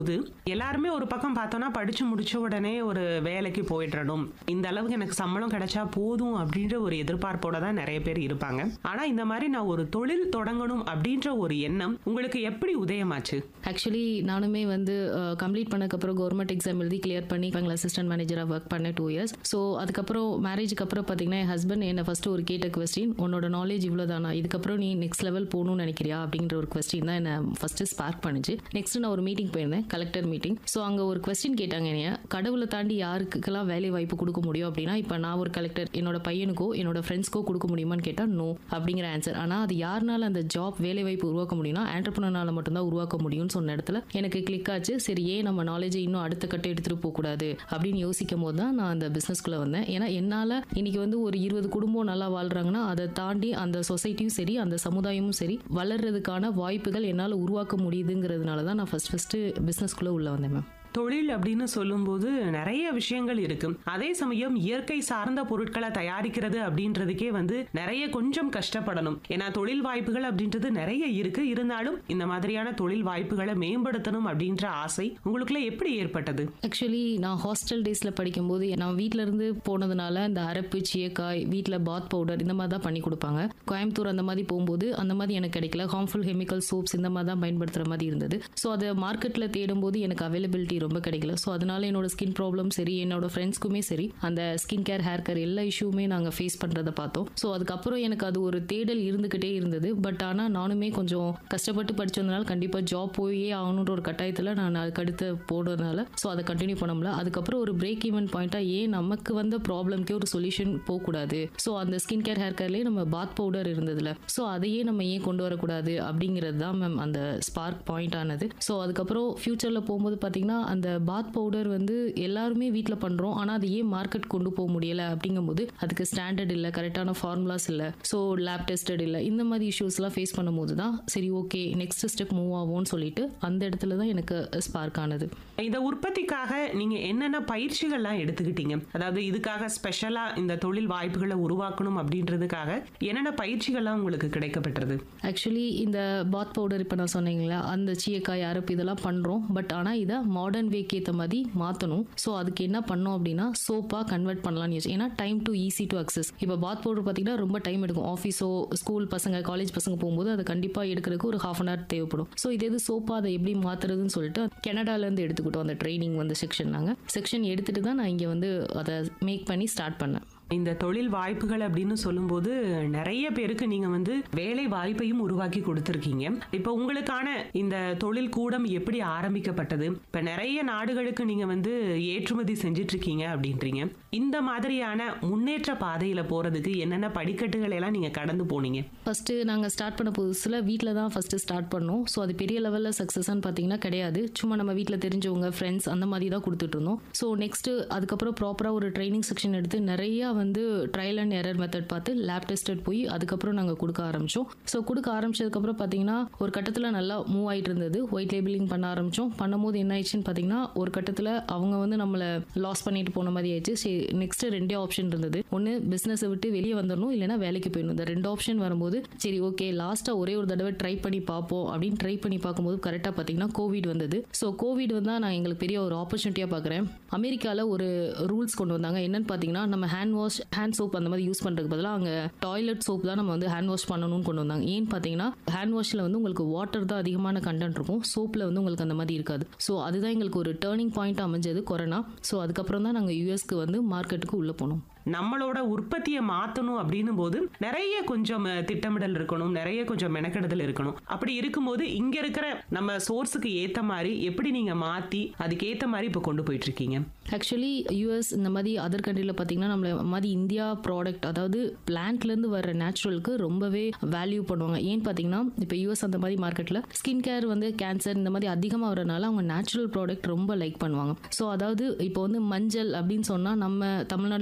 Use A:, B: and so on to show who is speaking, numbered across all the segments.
A: போது எல்லாருமே ஒரு பக்கம் பார்த்தோம்னா படிச்சு முடிச்ச உடனே ஒரு வேலைக்கு போயிடணும் இந்த அளவுக்கு எனக்கு சம்பளம் கிடைச்சா போதும் அப்படின்ற ஒரு எதிர்பார்ப்போட தான் நிறைய பேர் இருப்பாங்க ஆனா இந்த மாதிரி நான் ஒரு தொழில் தொடங்கணும் அப்படின்ற ஒரு எண்ணம் உங்களுக்கு எப்படி உதயமாச்சு
B: ஆக்சுவலி நானுமே வந்து கம்ப்ளீட் பண்ணக்கப்புறம் கவர்மெண்ட் எக்ஸாம் எழுதி கிளியர் பண்ணி எங்களை அசிஸ்டன்ட் மேனேஜராக ஒர்க் பண்ணேன் டூ இயர்ஸ் ஸோ அதுக்கப்புறம் மேரேஜுக்கு அப்புறம் பார்த்தீங்கன்னா என் ஹஸ்பண்ட் என்னை ஃபர்ஸ்ட் ஒரு கேட்ட கொஸ்டின் உன்னோட நாலேஜ் இவ்வளோதானா இதுக்கப்புறம் நீ நெக்ஸ்ட் லெவல் போகணும்னு நினைக்கிறியா அப்படிங்கிற ஒரு கொஸ்டின் தான் என்னை ஃபர்ஸ்ட் ஸ்பார்க் பண்ணுச்சு நெக்ஸ்ட் நான் ஒரு மீட்டிங் போயிருந்தேன் கலெக்டர் மீட்டிங் ஸோ அங்கே ஒரு கொஸ்டின் கேட்டாங்க என்னைய கடவுளை தாண்டி யாருக்கெல்லாம் வேலை வாய்ப்பு கொடுக்க முடியும் அப்படின்னா இப்போ நான் ஒரு கலெக்டர் என்னோட பையனுக்கோ என்னோட ஃப்ரெண்ட்ஸ்க்கோ கொடுக்க முடியுமான்னு கேட்டால் நோ அப்படிங்கிற ஆன்சர் ஆனால் அது யாருனால அந்த ஜாப் வேலை வாய்ப்பு உருவாக்க முடியும்னா ஆண்டர்பனர்னால மட்டும்தான் உருவாக்க முடியும்னு சொன்ன இடத்துல எனக்கு கிளிக் ஆச்சு சரி ஏன் நம்ம நாலேஜை இன்னும் அடுத்த கட்ட எடுத்துகிட்டு போகக்கூடாது அப்படின்னு யோசிக்கும் போது தான் நான் அந்த பிஸ்னஸ்க்குள்ளே வந்தேன் ஏன்னா என்னால் இன்னைக்கு வந்து ஒரு இருபது குடும்பம் நல்லா வாழ்றாங்கன்னா அதை தாண்டி அந்த சொசைட்டியும் சரி அந்த சமுதாயமும் சரி வளர்றதுக்கான வாய்ப்புகள் என்னால் உருவாக்க முடியுதுங்கிறதுனால தான் நான் ஃபர்ஸ்ட் ஃபர்ஸ்ட் பிஸ்னஸ்க்குள்ளே உள்ள வந்தேன் மேம்
A: தொழில் அப்படின்னு சொல்லும்போது நிறைய விஷயங்கள் இருக்கு அதே சமயம் இயற்கை சார்ந்த பொருட்களை தயாரிக்கிறது அப்படின்றதுக்கே வந்து நிறைய கொஞ்சம் கஷ்டப்படணும் ஏன்னா தொழில் வாய்ப்புகள் அப்படின்றது நிறைய இருக்கு இருந்தாலும் இந்த மாதிரியான தொழில் வாய்ப்புகளை மேம்படுத்தணும் அப்படின்ற ஆசை உங்களுக்குள்ள எப்படி ஏற்பட்டது
B: ஆக்சுவலி நான் ஹாஸ்டல் டேஸில் படிக்கும்போது நான் வீட்ல இருந்து போனதுனால இந்த அரப்பு சீயக்காய் வீட்டில் பாத் பவுடர் இந்த மாதிரி தான் பண்ணி கொடுப்பாங்க கோயம்புத்தூர் அந்த மாதிரி போகும்போது அந்த மாதிரி எனக்கு கிடைக்கல ஹார்ம்ஃபுல் கெமிக்கல் சோப்ஸ் இந்த மாதிரி தான் பயன்படுத்துகிற மாதிரி இருந்தது ஸோ அதை மார்க்கெட்டில் தேடும்போது எனக்கு அவைலபிலிட்டி ரொம்ப கிடைக்கல ஸோ அதனால என்னோட ஸ்கின் ப்ராப்ளம் சரி என்னோட ஃப்ரெண்ட்ஸ்க்குமே சரி அந்த ஸ்கின் கேர் ஹேர் கேர் எல்லா இஷ்யூமே நாங்கள் ஃபேஸ் பண்ணுறதை பார்த்தோம் ஸோ அதுக்கப்புறம் எனக்கு அது ஒரு தேடல் இருந்துக்கிட்டே இருந்தது பட் ஆனால் நானுமே கொஞ்சம் கஷ்டப்பட்டு படிச்சதுனால கண்டிப்பாக ஜாப் போயே ஆகணுன்ற ஒரு கட்டாயத்தில் நான் அதுக்கு அடுத்து போடுறதுனால ஸோ அதை கண்டினியூ பண்ண முடியல அதுக்கப்புறம் ஒரு பிரேக் ஈவன் பாயிண்ட்டாக ஏன் நமக்கு வந்த ப்ராப்ளம்க்கே ஒரு சொல்யூஷன் போகக்கூடாது ஸோ அந்த ஸ்கின் கேர் ஹேர் கேர்லேயே நம்ம பாத் பவுடர் இருந்ததுல ஸோ அதையே நம்ம ஏன் கொண்டு வரக்கூடாது அப்படிங்கிறது தான் மேம் அந்த ஸ்பார்க் பாயிண்ட் ஆனது ஸோ அதுக்கப்புறம் ஃபியூச்சரில் போகும்போது பார்த்தீங்கன்னா அந்த பாத் பவுடர் வந்து எல்லாருமே வீட்டில் பண்ணுறோம் ஆனால் அது ஏன் மார்க்கெட் கொண்டு போக முடியலை அப்படிங்கும்போது அதுக்கு ஸ்டாண்டர்ட் இல்லை கரெக்டான ஃபார்முலாஸ் இல்லை ஸோ லேப் டெஸ்டட் இல்லை இந்த மாதிரி இஷ்யூஸ்லாம் ஃபேஸ் பண்ணும்போது தான் சரி ஓகே நெக்ஸ்ட் ஸ்டெப் மூவ் ஆகும்னு சொல்லிட்டு அந்த இடத்துல தான் எனக்கு ஸ்பார்க் ஆனது
A: இந்த உற்பத்திக்காக நீங்க என்னென்ன பயிற்சிகள்லாம் எடுத்துக்கிட்டீங்க அதாவது இதுக்காக ஸ்பெஷலா இந்த தொழில் வாய்ப்புகளை உருவாக்கணும் அப்படின்றதுக்காக என்னென்ன பயிற்சிகள்லாம் உங்களுக்கு கிடைக்கப்பட்டது
B: ஆக்சுவலி இந்த பாத் பவுடர் இப்போ நான் சொன்னீங்களா அந்த சீயக்காய் அரப்பு இதெல்லாம் பண்ணுறோம் பட் ஆனால் இதை மாடர்ன் வேக்கு ஏற்ற மாதிரி மாற்றணும் ஸோ அதுக்கு என்ன பண்ணோம் அப்படின்னா சோப்பாக கன்வெர்ட் பண்ணலாம்னு யோசிச்சு ஏன்னா time to easy to access இப்போ பாத் பவுடர் பார்த்தீங்கன்னா ரொம்ப டைம் எடுக்கும் ஆஃபீஸோ ஸ்கூல் பசங்க காலேஜ் பசங்க போகும்போது அதை கண்டிப்பாக எடுக்கிறதுக்கு ஒரு ஹாஃப் அன் ஹவர் தேவைப்படும் ஸோ இது எது சோப்பாக அதை எப்படி மாற்றுறதுன்னு சொல்லிட்டு கனடாலேருந்து எடுத்துக்கிட்டோம் அந்த ட்ரைனிங் வந்து செக்ஷன் நாங்கள் செக்ஷன் எடுத்துட்டு தான் நான் இங்கே வந்து அதை மேக் பண்ணி ஸ்டார்ட் பண்ணேன்
A: இந்த தொழில் வாய்ப்புகள் அப்படின்னு சொல்லும்போது நிறைய பேருக்கு நீங்க வந்து வேலை வாய்ப்பையும் உருவாக்கி கொடுத்துருக்கீங்க இப்போ உங்களுக்கான இந்த தொழில் கூடம் எப்படி ஆரம்பிக்கப்பட்டது இப்ப நிறைய நாடுகளுக்கு நீங்க வந்து ஏற்றுமதி செஞ்சிட்டு இருக்கீங்க அப்படின்றீங்க இந்த மாதிரியான முன்னேற்ற பாதையில போறதுக்கு என்னென்ன படிக்கட்டுகள் எல்லாம் நீங்க கடந்து போனீங்க
B: ஃபஸ்ட்டு நாங்கள் ஸ்டார்ட் பண்ண புதுசில் வீட்டில் தான் ஃபஸ்ட்டு ஸ்டார்ட் பண்ணோம் ஸோ அது பெரிய லெவலில் சக்ஸஸ்ன்னு பார்த்தீங்கன்னா கிடையாது சும்மா நம்ம வீட்டில் தெரிஞ்சவங்க ஃப்ரெண்ட்ஸ் அந்த மாதிரி தான் கொடுத்துட்டு இருந்தோம் ஸோ நெக்ஸ்ட்டு அதுக்கப்புறம் ப்ராப்பராக ஒரு ட்ரைனிங் செக்ஷன் எடுத்து நிறையா வந்து ட்ரையல் அண்ட் எரர் மெத்தட் பார்த்து லேப் டெஸ்டட் போய் அதுக்கப்புறம் நாங்கள் கொடுக்க ஆரம்பித்தோம் ஸோ கொடுக்க ஆரம்பிச்சதுக்கப்புறம் பார்த்தீங்கன்னா ஒரு கட்டத்தில் நல்லா மூவ் ஆகிட்டு இருந்தது ஒயிட் லேபிளிங் பண்ண ஆரம்பித்தோம் பண்ணும்போது என்ன ஆயிடுச்சுன்னு பார்த்தீங்கன்னா ஒரு கட்டத்தில் அவங்க வந்து நம்மளை லாஸ் பண்ணிட்டு போன மாதிரி ஆயிடுச்சு சரி நெக்ஸ்ட் ரெண்டே ஆப்ஷன் இருந்தது ஒன்று பிஸ்னஸை விட்டு வெளியே வந்துடணும் இல்லைன்னா வேலைக்கு போயிடணும் இந்த ரெண்டு ஆப்ஷன் வரும்போது சரி ஓகே லாஸ்ட்டாக ஒரே ஒரு தடவை ட்ரை பண்ணி பார்ப்போம் அப்படின்னு ட்ரை பண்ணி பார்க்கும்போது கரெக்டாக பார்த்தீங்கன்னா கோவிட் வந்தது ஸோ கோவிட் வந்தால் நான் எங்களுக்கு பெரிய ஒரு ஆப்பர்ச்சுனிட்டியாக பார்க்குறேன் அமெரிக்காவில் ஒரு ரூல்ஸ் கொண்டு வந்தாங்க என்னன்னு பார்த்தீங்கன்னா நம்ம ஹேண்ட் வாஷ் ஹேண்ட் சோப் அந்த மாதிரி யூஸ் பண்ணுறதுக்கு பதிலாக அங்கே டாய்லெட் சோப் தான் நம்ம வந்து ஹேண்ட் வாஷ் பண்ணணும்னு கொண்டு வந்தாங்க ஏன்னு பார்த்தீங்கன்னா ஹேண்ட் வாஷில் வந்து உங்களுக்கு வாட்டர் தான் அதிகமான கண்டென்ட் இருக்கும் சோப்பில் வந்து உங்களுக்கு அந்த மாதிரி இருக்காது ஸோ அதுதான் எங்களுக்கு ஒரு டேர்னிங் பாயிண்ட் அமைஞ்சது கொரோனா ஸோ அதுக்கப்புறம் தான் நாங்கள் யூஎஸ்க்கு வந்து மார்க்கெட்டுக்கு உள்ளே போனோம்
A: நம்மளோட உற்பத்தியை மாத்தணும் அப்படின்னும் போது நிறைய கொஞ்சம் அஹ், திட்டமிடல் இருக்கணும் நிறைய கொஞ்சம் மெனக்கெடுதல் இருக்கணும் அப்படி இருக்கும்போது இங்க இருக்கிற நம்ம சோர்ஸுக்கு ஏத்த மாதிரி எப்படி நீங்க மாத்தி அதுக்கு ஏத்த மாதிரி இப்ப கொண்டு போயிட்டு இருக்கீங்க
B: ஆக்சுவலி யூஎஸ் இந்த மாதிரி அதர் கண்ட்ரியில் பார்த்தீங்கன்னா நம்மள மாதிரி இந்தியா ப்ராடக்ட் அதாவது பிளான்ட்லேருந்து வர நேச்சுரலுக்கு ரொம்பவே வேல்யூ பண்ணுவாங்க ஏன்னு பார்த்தீங்கன்னா இப்போ யூஎஸ் அந்த மாதிரி மார்க்கெட்டில் ஸ்கின் கேர் வந்து கேன்சர் இந்த மாதிரி அதிகமாக வரனால அவங்க நேச்சுரல் ப்ராடக்ட் ரொம்ப லைக் பண்ணுவாங்க ஸோ அதாவது இப்போ வந்து மஞ்சள் அப்படின்னு சொன்னால் நம்ம தமிழ்நாட்டில் இருக்க பெண்கள்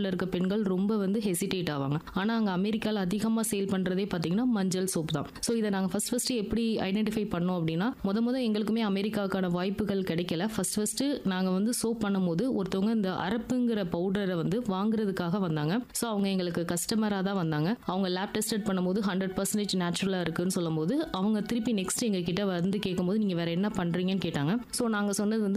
B: பெண்கள் ரொம்ப வந்து ஹெசிடேட் ஆவாங்க ஆனால் அங்கே அமெரிக்காவில் அதிகமாக சேல் பண்ணுறதே பார்த்தீங்கன்னா மஞ்சள் சோப் தான் ஸோ இதை நாங்கள் ஃபர்ஸ்ட் ஃபர்ஸ்ட் எப்படி ஐடென்டிஃபை பண்ணோம் அப்படின்னா முத முத எங்களுக்குமே அமெரிக்காவுக்கான வாய்ப்புகள் கிடைக்கல ஃபர்ஸ்ட் ஃபர்ஸ்ட் நாங்கள் வந்து சோப் பண்ணும்போது ஒருத்தவங்க இந்த அரப்புங்கிற பவுடரை வந்து வாங்குறதுக்காக வந்தாங்க ஸோ அவங்க எங்களுக்கு கஸ்டமராக தான் வந்தாங்க அவங்க லேப் டெஸ்டட் பண்ணும்போது ஹண்ட்ரட் பர்சன்டேஜ் நேச்சுரலாக இருக்குன்னு சொல்லும்போது அவங்க திருப்பி நெக்ஸ்ட் எங்ககிட்ட வந்து கேட்கும்போது நீங்கள் வேற என்ன பண்ணுறீங்கன்னு கேட்டாங்க ஸோ நாங்கள் சொன்னது வந்து